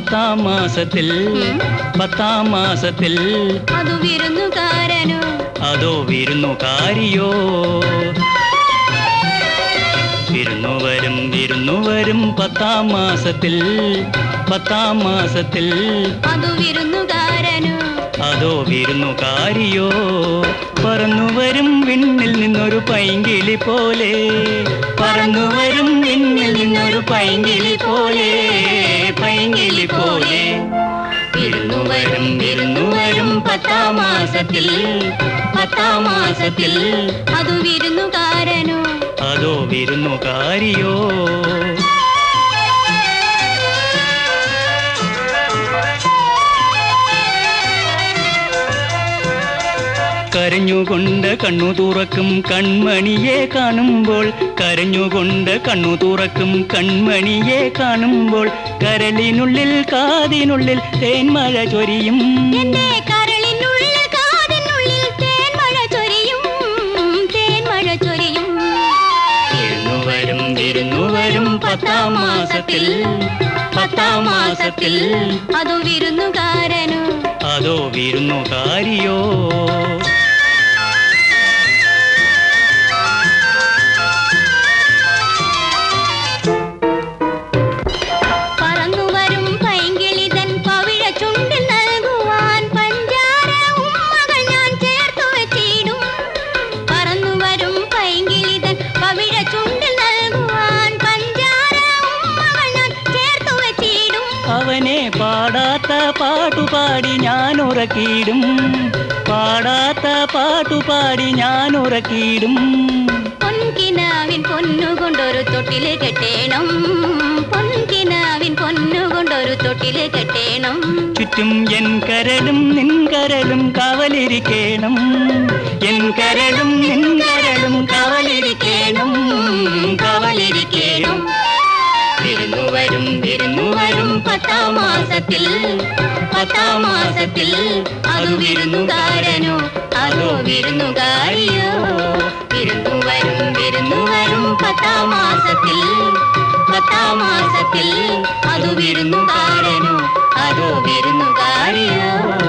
പത്താം മാസത്തിൽ പത്താം മാസത്തിൽ അതു വിരുന്നുകാരനോ അതോ വിരുന്നുകാരിയോ വിരുന്നുവരും വിരുന്നുവരും പത്താം മാസത്തിൽ പത്താം മാസത്തിൽ അതു വിരുന്നുകാരനോ അതോ വിരുന്നുകാരിയോ പറന്നുവരും വിണ്ണിൽ നിന്നൊരു പൈങ്കിളി പോലെ പറന്നുവരും വിണ്ണിൽ നിന്നൊരു പൈങ്കിളി പോലെ പൈങ്കിളി പോലെ വിരുന്നുവരും വിരുന്നുവരും പത്താം മാസത്തിൽ പത്താം മാസത്തിൽ അതു വിരുന്നുകാരനോ അതോ വിരുന്നുകാരിയോ കരഞ്ഞുകൊണ്ട് കണ്ണു തുറക്കും കൺമണിയെ കാണുമ്പോൾ കരഞ്ഞുകൊണ്ട് കണ്ണു തുറക്കും കൺമണിയെ കാണുമ്പോൾ കരളിനുള്ളിൽ കാതിനുള്ളിൽ തേന്മഴ ചൊരിയും എന്റെ കരളിനുള്ളിൽ കാതിനുള്ളിൽ തേൻമഴ ചൊരിയും തേൻമഴ ചൊരിയും വിരുന്നുവരും വിരുന്നുവരും പത്താം മാസത്തിൽ പത്താം മാസത്തിൽ അതു വിരുന്നുകാരനോ അതോ വിരുന്നുകാരിയോ പറന്നുവരും പൈങ്കിളിതൻ പവിഴ ചുണ്ടിൽ നൽകുവാൻ പഞ്ചാര ഉമ്മകൾ ഞാൻ ചേർത്തു വെച്ചിടും പറന്നുവരും പൈങ്കിളിതൻ പവിഴ ചുണ്ടിൽ നൽകുവാൻ പഞ്ചാര ഉമ്മകൾ ഞാൻ ചേർത്തു വെച്ചിടും അവനെ പാടാത്ത പാട്ടുപാടി ഞാൻ ഉറക്കിയിടും പാടാത്ത പാട്ടുപാടി ഞാൻ ഉറക്കിയിടും പൊൻകിനാവിൻ പൊന്നുകൊണ്ടൊരു തൊട്ടില് കെട്ടേണം പൊൻകിനാവിൻ പൊന്നുകൊണ്ടൊരു തൊട്ടില് കെട്ടേണം ചുറ്റും എൻ കരളും നിൻ കരളും കാവലിരിക്കേണം എൻ കരളും നിൻ കരളും കാവലിരിക്കേണം കാവലിരിക്കേണം വിരുന്നുവരും വിരുന്നുവരും പത്താം മാസത്തിൽ പത്താം മാസത്തിൽ അതു വിരുന്നുകാരനോ അതോ വിരുന്നുകാരിയോ വിരുന്നുവരും വിരുന്നുവരും പത്താം മാസത്തിൽ പത്താം മാസത്തിൽ അതു വിരുന്നുകാരനോ അതോ വിരുന്നുകാരിയോ